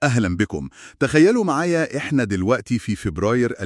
أهلا بكم تخيلوا معايا إحنا دلوقتي في فبراير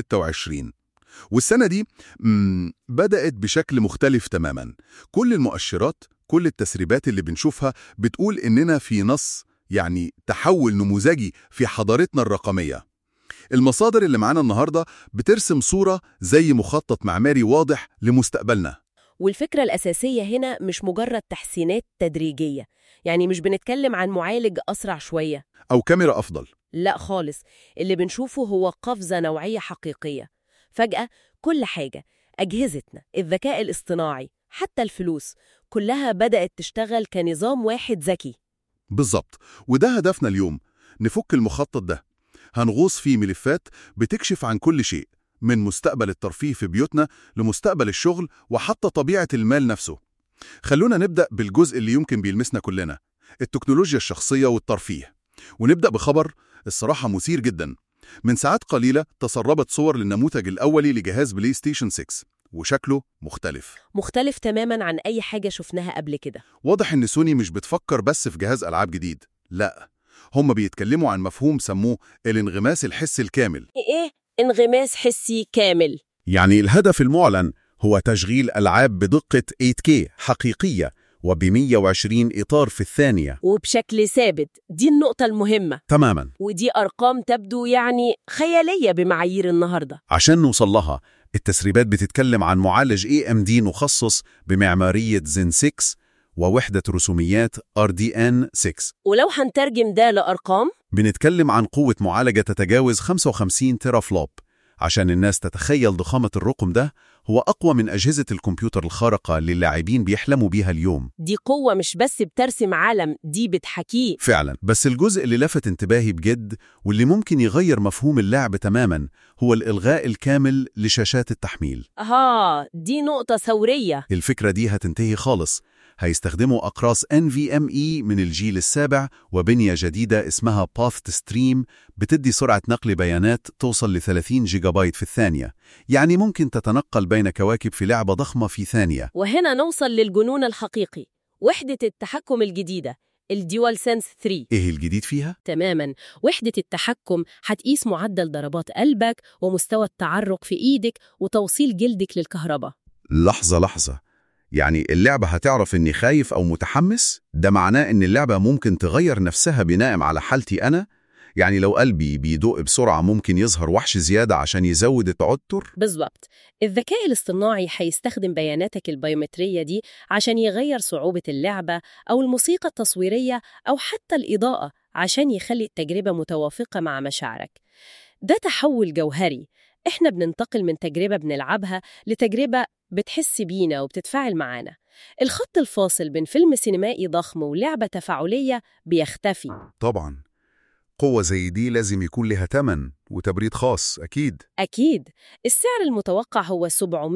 2026 والسنة دي مم بدأت بشكل مختلف تماما كل المؤشرات كل التسريبات اللي بنشوفها بتقول إننا في نص يعني تحول نموذجي في حضارتنا الرقمية المصادر اللي معانا النهاردة بترسم صورة زي مخطط معماري واضح لمستقبلنا والفكرة الأساسية هنا مش مجرد تحسينات تدريجية يعني مش بنتكلم عن معالج أسرع شوية أو كاميرا أفضل لا خالص اللي بنشوفه هو قفزة نوعية حقيقية فجأة كل حاجة أجهزتنا الذكاء الاصطناعي حتى الفلوس كلها بدأت تشتغل كنظام واحد ذكي بالظبط وده هدفنا اليوم نفك المخطط ده هنغوص في ملفات بتكشف عن كل شيء من مستقبل الترفيه في بيوتنا لمستقبل الشغل وحتى طبيعة المال نفسه خلونا نبدأ بالجزء اللي يمكن بيلمسنا كلنا التكنولوجيا الشخصية والترفيه ونبدأ بخبر الصراحة مثير جدا من ساعات قليلة تسربت صور للنموذج الأولي لجهاز بلاي ستيشن 6 وشكله مختلف مختلف تماما عن أي حاجة شفناها قبل كده واضح إن سوني مش بتفكر بس في جهاز ألعاب جديد لا هم بيتكلموا عن مفهوم سموه الانغماس الحسي الكامل إيه؟ انغماس حسي كامل يعني الهدف المعلن هو تشغيل ألعاب بدقة 8K حقيقية وب 120 إطار في الثانية وبشكل ثابت دي النقطة المهمة تماما ودي أرقام تبدو يعني خيالية بمعايير النهاردة عشان نوصل لها التسريبات بتتكلم عن معالج AMD مخصص بمعمارية زين 6 ووحدة رسوميات RDN 6 ولو هنترجم ده لأرقام بنتكلم عن قوة معالجة تتجاوز 55 تيرا فلوب عشان الناس تتخيل ضخامة الرقم ده هو أقوى من أجهزة الكمبيوتر الخارقة اللي اللاعبين بيحلموا بيها اليوم دي قوة مش بس بترسم عالم دي بتحكيه فعلا بس الجزء اللي لفت انتباهي بجد واللي ممكن يغير مفهوم اللعب تماما هو الإلغاء الكامل لشاشات التحميل آه دي نقطة ثورية الفكرة دي هتنتهي خالص هيستخدموا أقراص NVMe من الجيل السابع وبنية جديدة اسمها Path Stream بتدي سرعة نقل بيانات توصل ل 30 جيجا بايت في الثانية يعني ممكن تتنقل بين كواكب في لعبة ضخمة في ثانية وهنا نوصل للجنون الحقيقي وحدة التحكم الجديدة الديوال سنس 3 إيه الجديد فيها؟ تماما وحدة التحكم هتقيس معدل ضربات قلبك ومستوى التعرق في إيدك وتوصيل جلدك للكهرباء لحظة لحظة يعني اللعبة هتعرف إني خايف أو متحمس؟ ده معناه إن اللعبة ممكن تغير نفسها بناء على حالتي أنا؟ يعني لو قلبي بيدق بسرعة ممكن يظهر وحش زيادة عشان يزود التوتر؟ بالظبط الذكاء الاصطناعي هيستخدم بياناتك البيومترية دي عشان يغير صعوبة اللعبة أو الموسيقى التصويرية أو حتى الإضاءة عشان يخلي التجربة متوافقة مع مشاعرك ده تحول جوهري إحنا بننتقل من تجربة بنلعبها لتجربة بتحس بينا وبتتفاعل معانا الخط الفاصل بين فيلم سينمائي ضخم ولعبة تفاعلية بيختفي طبعا قوة زي دي لازم يكون لها تمن وتبريد خاص أكيد أكيد السعر المتوقع هو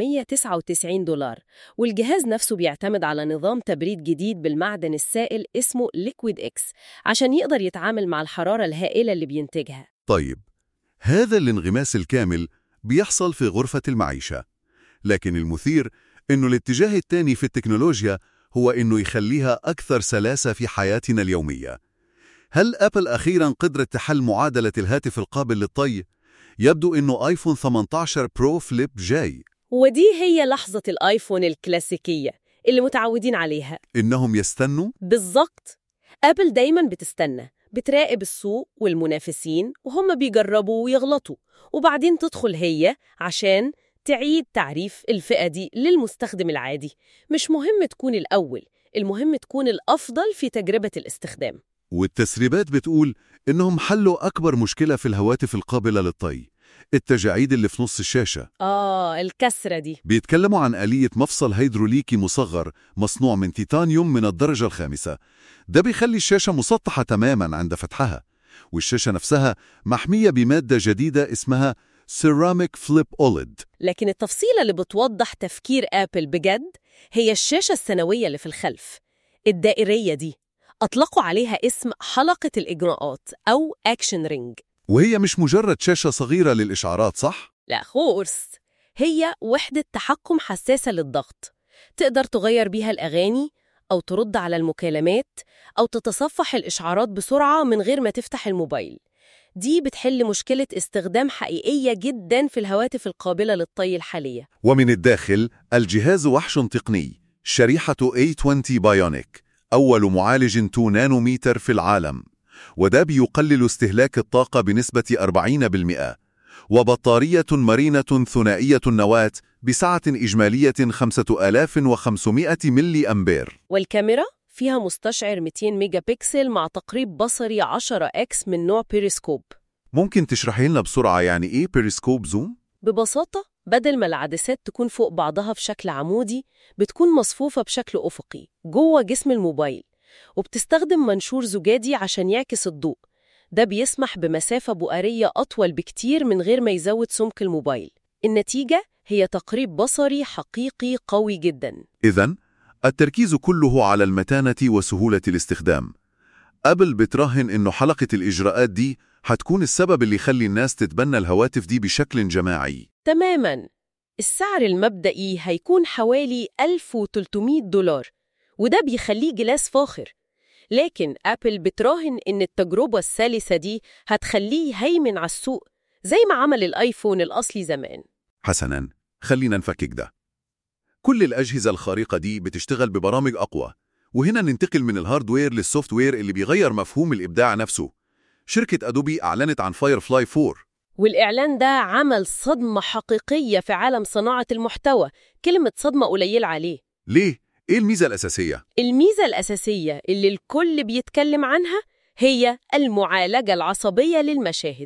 799 دولار والجهاز نفسه بيعتمد على نظام تبريد جديد بالمعدن السائل اسمه ليكويد إكس عشان يقدر يتعامل مع الحرارة الهائلة اللي بينتجها طيب هذا الانغماس الكامل بيحصل في غرفة المعيشة لكن المثير إنه الاتجاه الثاني في التكنولوجيا هو إنه يخليها أكثر سلاسة في حياتنا اليومية هل أبل أخيراً قدرت تحل معادلة الهاتف القابل للطي؟ يبدو إنه آيفون 18 برو فليب جاي ودي هي لحظة الآيفون الكلاسيكية اللي متعودين عليها إنهم يستنوا بالظبط أبل دايما بتستنى بتراقب السوق والمنافسين وهم بيجربوا ويغلطوا وبعدين تدخل هي عشان تعيد تعريف الفئة دي للمستخدم العادي مش مهم تكون الأول المهم تكون الأفضل في تجربة الاستخدام والتسريبات بتقول إنهم حلوا أكبر مشكلة في الهواتف القابلة للطي التجاعيد اللي في نص الشاشة آه الكسرة دي بيتكلموا عن آلية مفصل هيدروليكي مصغر مصنوع من تيتانيوم من الدرجة الخامسة ده بيخلي الشاشة مسطحة تماما عند فتحها والشاشة نفسها محمية بمادة جديدة اسمها سيراميك فليب أوليد لكن التفصيلة اللي بتوضح تفكير آبل بجد هي الشاشة السنوية اللي في الخلف الدائرية دي أطلقوا عليها اسم حلقة الإجراءات أو أكشن رينج وهي مش مجرد شاشة صغيرة للإشعارات صح؟ لا خورس هي وحدة تحكم حساسة للضغط تقدر تغير بيها الأغاني أو ترد على المكالمات أو تتصفح الإشعارات بسرعة من غير ما تفتح الموبايل دي بتحل مشكلة استخدام حقيقية جدا في الهواتف القابلة للطي الحالية ومن الداخل الجهاز وحش تقني شريحة A20 بايونيك أول معالج 2 نانومتر في العالم وده بيقلل استهلاك الطاقة بنسبة 40% وبطارية مرينة ثنائية النواة بسعة إجمالية 5500 ملي أمبير والكاميرا فيها مستشعر 200 ميجا بكسل مع تقريب بصري 10 اكس من نوع بيريسكوب ممكن تشرحي لنا بسرعة يعني إيه بيريسكوب زوم؟ ببساطة بدل ما العدسات تكون فوق بعضها في شكل عمودي بتكون مصفوفة بشكل أفقي جوه جسم الموبايل وبتستخدم منشور زجاجي عشان يعكس الضوء ده بيسمح بمسافة بؤرية أطول بكتير من غير ما يزود سمك الموبايل النتيجة هي تقريب بصري حقيقي قوي جدا إذا التركيز كله على المتانة وسهولة الاستخدام أبل بتراهن إنه حلقة الإجراءات دي هتكون السبب اللي يخلي الناس تتبنى الهواتف دي بشكل جماعي تماما السعر المبدئي هيكون حوالي 1300 دولار وده بيخليه جلاس فاخر لكن أبل بتراهن إن التجربة السلسة دي هتخليه يهيمن على السوق زي ما عمل الآيفون الأصلي زمان حسناً خلينا نفكك ده كل الأجهزة الخارقة دي بتشتغل ببرامج أقوى وهنا ننتقل من الهاردوير للسوفت وير اللي بيغير مفهوم الإبداع نفسه شركة أدوبي أعلنت عن فايرفلاي 4 والإعلان ده عمل صدمة حقيقية في عالم صناعة المحتوى كلمة صدمة قليل عليه ليه؟ إيه الميزة الأساسية؟ الميزة الأساسية اللي الكل بيتكلم عنها هي المعالجة العصبية للمشاهد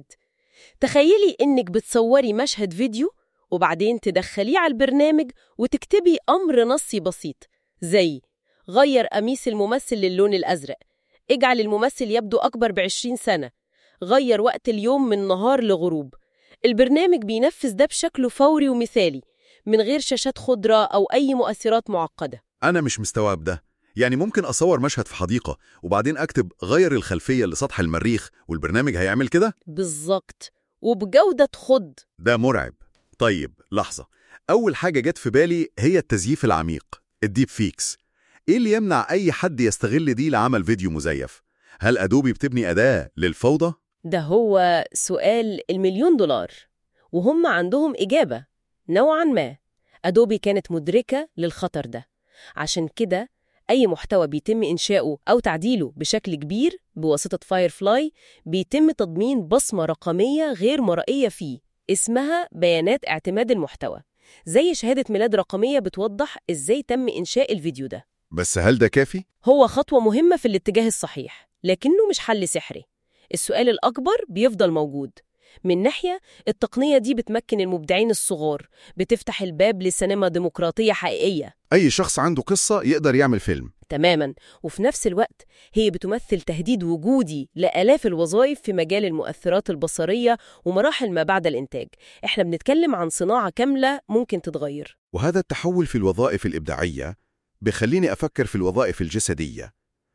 تخيلي إنك بتصوري مشهد فيديو وبعدين تدخليه على البرنامج وتكتبي أمر نصي بسيط زي غير قميص الممثل للون الأزرق اجعل الممثل يبدو أكبر بعشرين سنة غير وقت اليوم من نهار لغروب البرنامج بينفذ ده بشكل فوري ومثالي من غير شاشات خضرة أو أي مؤثرات معقدة أنا مش مستوعب ده يعني ممكن أصور مشهد في حديقة وبعدين أكتب غير الخلفية لسطح المريخ والبرنامج هيعمل كده؟ بالظبط وبجودة خض ده مرعب طيب لحظة أول حاجة جت في بالي هي التزييف العميق الديب فيكس إيه اللي يمنع أي حد يستغل دي لعمل فيديو مزيف؟ هل أدوبي بتبني أداة للفوضى؟ ده هو سؤال المليون دولار وهم عندهم إجابة نوعا ما أدوبي كانت مدركة للخطر ده عشان كده أي محتوى بيتم إنشاؤه أو تعديله بشكل كبير بواسطة فايرفلاي بيتم تضمين بصمة رقمية غير مرئية فيه اسمها بيانات اعتماد المحتوى زي شهادة ميلاد رقمية بتوضح إزاي تم إنشاء الفيديو ده بس هل ده كافي؟ هو خطوة مهمة في الاتجاه الصحيح لكنه مش حل سحري السؤال الأكبر بيفضل موجود من ناحية التقنية دي بتمكن المبدعين الصغار بتفتح الباب لسينما ديمقراطية حقيقية أي شخص عنده قصة يقدر يعمل فيلم تماما وفي نفس الوقت هي بتمثل تهديد وجودي لآلاف الوظائف في مجال المؤثرات البصرية ومراحل ما بعد الإنتاج احنا بنتكلم عن صناعة كاملة ممكن تتغير وهذا التحول في الوظائف الإبداعية بخليني أفكر في الوظائف الجسدية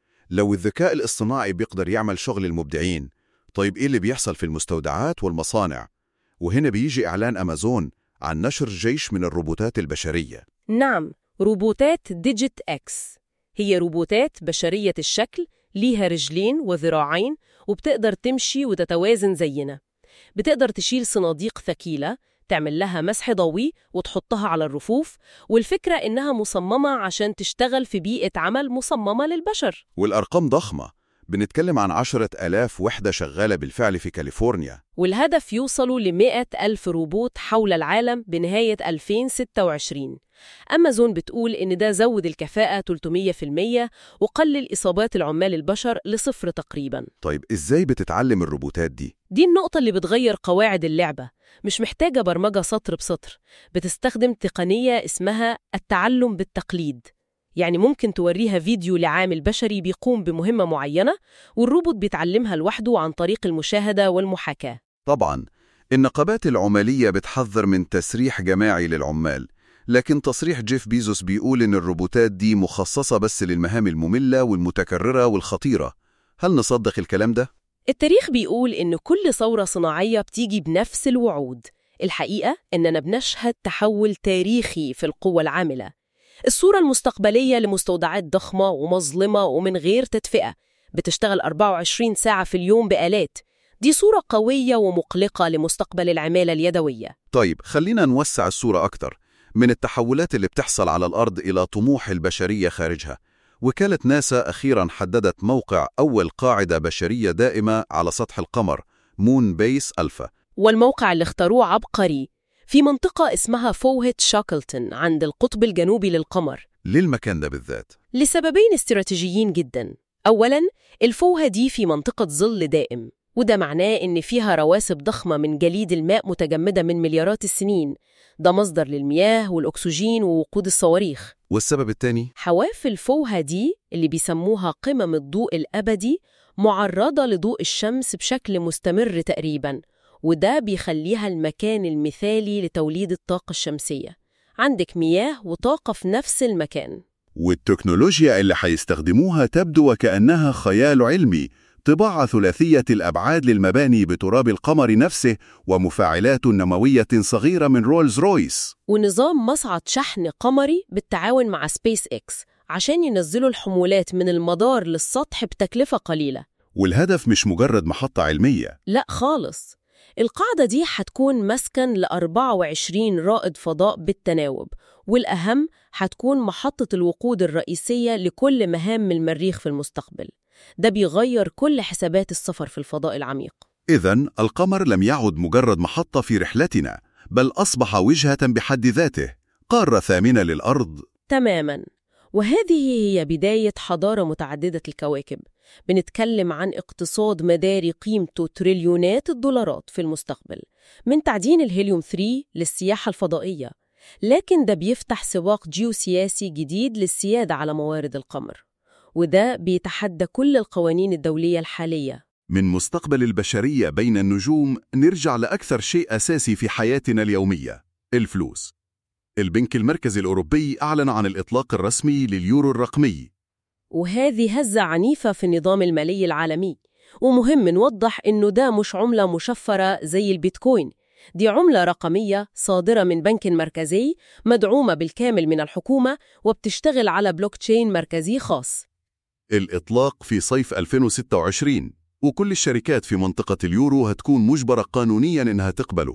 لو الذكاء الاصطناعي بيقدر يعمل شغل المبدعين طيب إيه اللي بيحصل في المستودعات والمصانع؟ وهنا بيجي إعلان أمازون عن نشر جيش من الروبوتات البشرية نعم روبوتات ديجيت اكس هي روبوتات بشرية الشكل ليها رجلين وذراعين وبتقدر تمشي وتتوازن زينا بتقدر تشيل صناديق ثقيلة تعمل لها مسح ضوئي وتحطها على الرفوف والفكرة إنها مصممة عشان تشتغل في بيئة عمل مصممة للبشر والأرقام ضخمة بنتكلم عن عشرة ألاف وحدة شغالة بالفعل في كاليفورنيا والهدف يوصلوا لمئة ألف روبوت حول العالم بنهاية 2026 أمازون بتقول إن ده زود الكفاءة 300% وقلل إصابات العمال البشر لصفر تقريباً طيب إزاي بتتعلم الروبوتات دي؟ دي النقطة اللي بتغير قواعد اللعبة مش محتاجة برمجة سطر بسطر بتستخدم تقنية اسمها التعلم بالتقليد يعني ممكن توريها فيديو لعامل بشري بيقوم بمهمة معينة والروبوت بيتعلمها لوحده عن طريق المشاهدة والمحاكاة طبعا النقابات العمالية بتحذر من تسريح جماعي للعمال لكن تصريح جيف بيزوس بيقول إن الروبوتات دي مخصصة بس للمهام المملة والمتكررة والخطيرة هل نصدق الكلام ده؟ التاريخ بيقول إن كل ثورة صناعية بتيجي بنفس الوعود الحقيقة إننا بنشهد تحول تاريخي في القوة العاملة الصورة المستقبلية لمستودعات ضخمة ومظلمة ومن غير تدفئة بتشتغل 24 ساعة في اليوم بآلات دي صورة قوية ومقلقة لمستقبل العمالة اليدوية طيب خلينا نوسع الصورة أكتر من التحولات اللي بتحصل على الأرض إلى طموح البشرية خارجها وكالة ناسا أخيرا حددت موقع أول قاعدة بشرية دائمة على سطح القمر مون بيس ألفا والموقع اللي اختاروه عبقري في منطقة اسمها فوهت شاكلتون عند القطب الجنوبي للقمر ليه المكان ده بالذات؟ لسببين استراتيجيين جدا أولاً الفوهة دي في منطقة ظل دائم وده معناه إن فيها رواسب ضخمة من جليد الماء متجمدة من مليارات السنين ده مصدر للمياه والأكسجين ووقود الصواريخ والسبب التاني؟ حواف الفوهة دي اللي بيسموها قمم الضوء الأبدي معرضة لضوء الشمس بشكل مستمر تقريباً وده بيخليها المكان المثالي لتوليد الطاقة الشمسية عندك مياه وطاقة في نفس المكان والتكنولوجيا اللي هيستخدموها تبدو وكأنها خيال علمي طباعة ثلاثية الأبعاد للمباني بتراب القمر نفسه ومفاعلات نموية صغيرة من رولز رويس ونظام مصعد شحن قمري بالتعاون مع سبيس إكس عشان ينزلوا الحمولات من المدار للسطح بتكلفة قليلة والهدف مش مجرد محطة علمية لا خالص القاعدة دي هتكون مسكن ل 24 رائد فضاء بالتناوب والأهم هتكون محطة الوقود الرئيسية لكل مهام المريخ في المستقبل ده بيغير كل حسابات السفر في الفضاء العميق إذا القمر لم يعد مجرد محطة في رحلتنا بل أصبح وجهة بحد ذاته قارة ثامنة للأرض تماما وهذه هي بداية حضارة متعددة الكواكب بنتكلم عن اقتصاد مداري قيمته تريليونات الدولارات في المستقبل من تعدين الهيليوم 3 للسياحة الفضائية لكن ده بيفتح سواق جيوسياسي جديد للسيادة على موارد القمر وده بيتحدى كل القوانين الدولية الحالية من مستقبل البشرية بين النجوم نرجع لأكثر شيء أساسي في حياتنا اليومية الفلوس البنك المركزي الأوروبي أعلن عن الإطلاق الرسمي لليورو الرقمي وهذه هزة عنيفة في النظام المالي العالمي ومهم نوضح إنه ده مش عملة مشفرة زي البيتكوين دي عملة رقمية صادرة من بنك مركزي مدعومة بالكامل من الحكومة وبتشتغل على بلوك تشين مركزي خاص الإطلاق في صيف 2026 وكل الشركات في منطقة اليورو هتكون مجبرة قانونياً إنها تقبله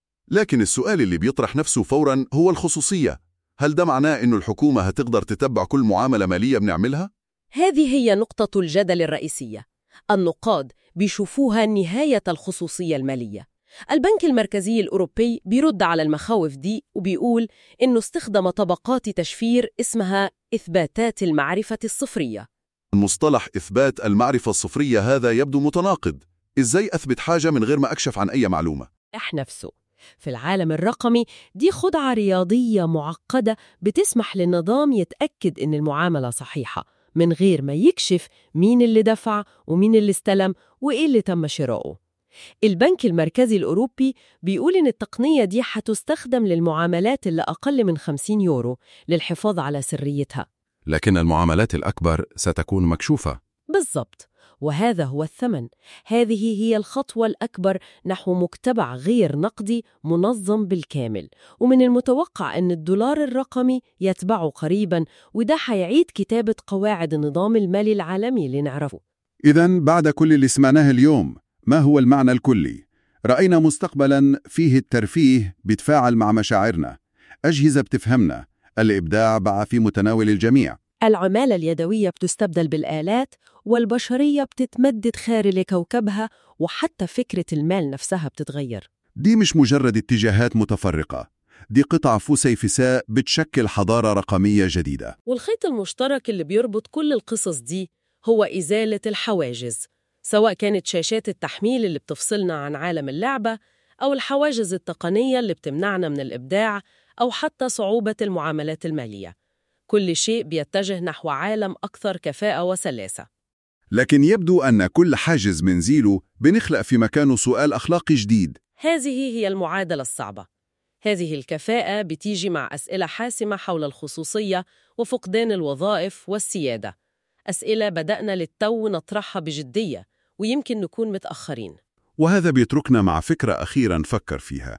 لكن السؤال اللي بيطرح نفسه فوراً هو الخصوصية هل ده معناه إنه الحكومة هتقدر تتبع كل معاملة مالية بنعملها؟ هذه هي نقطة الجدل الرئيسية النقاد بيشوفوها نهاية الخصوصية المالية البنك المركزي الأوروبي بيرد على المخاوف دي وبيقول إنه استخدم طبقات تشفير اسمها إثباتات المعرفة الصفرية مصطلح إثبات المعرفة الصفرية هذا يبدو متناقض إزاي أثبت حاجة من غير ما أكشف عن أي معلومة؟ إح نفسه في العالم الرقمي دي خدعة رياضية معقدة بتسمح للنظام يتأكد إن المعاملة صحيحة من غير ما يكشف مين اللي دفع ومين اللي استلم وإيه اللي تم شراؤه البنك المركزي الأوروبي بيقول إن التقنية دي هتستخدم للمعاملات اللي أقل من 50 يورو للحفاظ على سريتها لكن المعاملات الأكبر ستكون مكشوفة بالضبط وهذا هو الثمن هذه هي الخطوة الأكبر نحو مجتمع غير نقدي منظم بالكامل ومن المتوقع أن الدولار الرقمي يتبعه قريبا وده حيعيد كتابة قواعد النظام المالي العالمي اللي نعرفه إذا بعد كل اللي سمعناه اليوم ما هو المعنى الكلي؟ رأينا مستقبلا فيه الترفيه بيتفاعل مع مشاعرنا أجهزة بتفهمنا الإبداع بقى في متناول الجميع العمالة اليدوية بتستبدل بالآلات والبشرية بتتمدد خارج كوكبها وحتى فكرة المال نفسها بتتغير دي مش مجرد اتجاهات متفرقة دي قطع فسيفساء بتشكل حضارة رقمية جديدة والخيط المشترك اللي بيربط كل القصص دي هو إزالة الحواجز سواء كانت شاشات التحميل اللي بتفصلنا عن عالم اللعبة أو الحواجز التقنية اللي بتمنعنا من الإبداع أو حتى صعوبة المعاملات المالية كل شيء بيتجه نحو عالم أكثر كفاءة وسلاسة لكن يبدو أن كل حاجز منزيله بنخلق في مكانه سؤال أخلاقي جديد هذه هي المعادلة الصعبة هذه الكفاءة بتيجي مع أسئلة حاسمة حول الخصوصية وفقدان الوظائف والسيادة أسئلة بدأنا للتو نطرحها بجدية ويمكن نكون متأخرين وهذا بيتركنا مع فكرة أخيرة نفكر فيها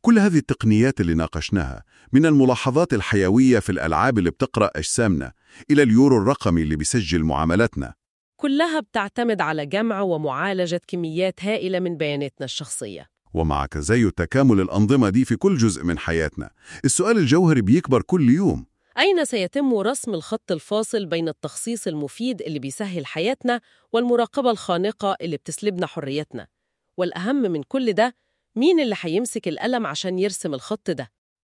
كل هذه التقنيات اللي ناقشناها من الملاحظات الحيوية في الألعاب اللي بتقرأ أجسامنا إلى اليورو الرقمي اللي بيسجل معاملاتنا كلها بتعتمد على جمع ومعالجة كميات هائلة من بياناتنا الشخصية ومع تزايد تكامل الأنظمة دي في كل جزء من حياتنا السؤال الجوهري بيكبر كل يوم أين سيتم رسم الخط الفاصل بين التخصيص المفيد اللي بيسهل حياتنا والمراقبة الخانقة اللي بتسلبنا حريتنا؟ والأهم من كل ده مين اللي هيمسك القلم عشان يرسم الخط ده؟